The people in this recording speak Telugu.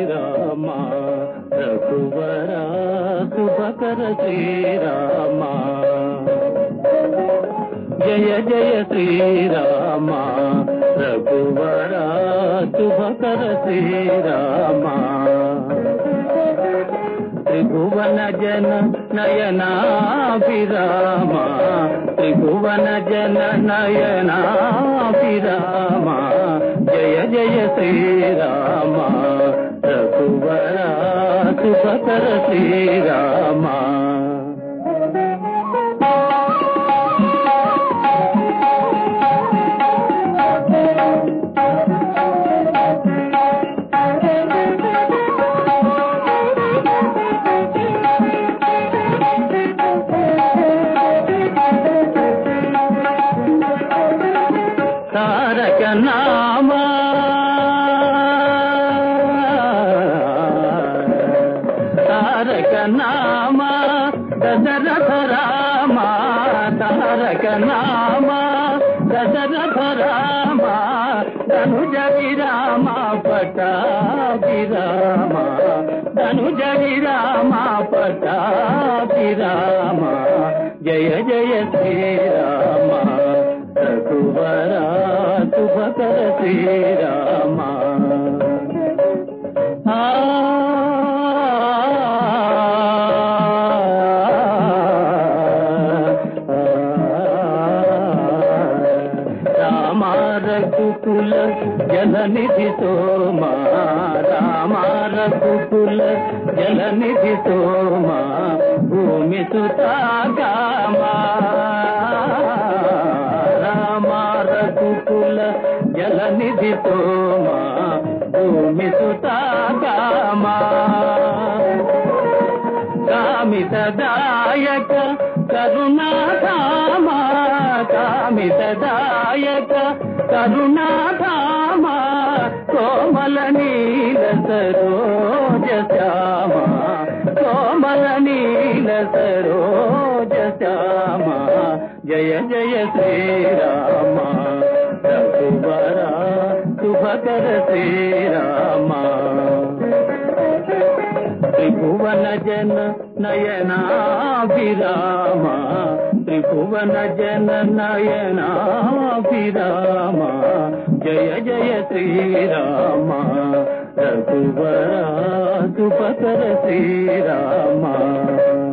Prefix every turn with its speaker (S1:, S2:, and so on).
S1: శ్రీరామ రఘువర శుభకర శ్రీరామ జయ జయ శ్రీరామ రఘువర శుభకర శ్రీరామ త్రిభువన జన నయనాభిరామ త్రిభువన జన నయనాభిరామ జయ జయ శ్రీరామ రఘువర శుభకర శ్రీరామ తారక నామా తారక నామా దశరథ రామ తారక నామా దశరథ రామ ధనుజ విరామ పటాభిరామ ధనుజ విరామ పటాభిరామ జయ జయ శ్రీరామ రఘువర శుభకర శ్రీరామ ఆ రామ రఘుకుల జలనిధి సోమా రామ రఘుకుల జలనిధి సోమా భూమి సుతాగామా రామ రఘుకుల జలనిధి సోమా భూమి సుతాగామా కామితదాయక కరుణాధామ కామితదాయక కరుణాధామ కోమల నీల సరోజ శ్యామ కోమల నీల సరోజ శ్యామ జయ జయ శ్రీరామ రఘువర శుభకర శ్రీరామ త్రిభువన జన నయనాభిరామ త్రిభువన జన నయనాభిరామ జయ జయ శ్రీరామ రఘువర శుభకర శ్రీరామ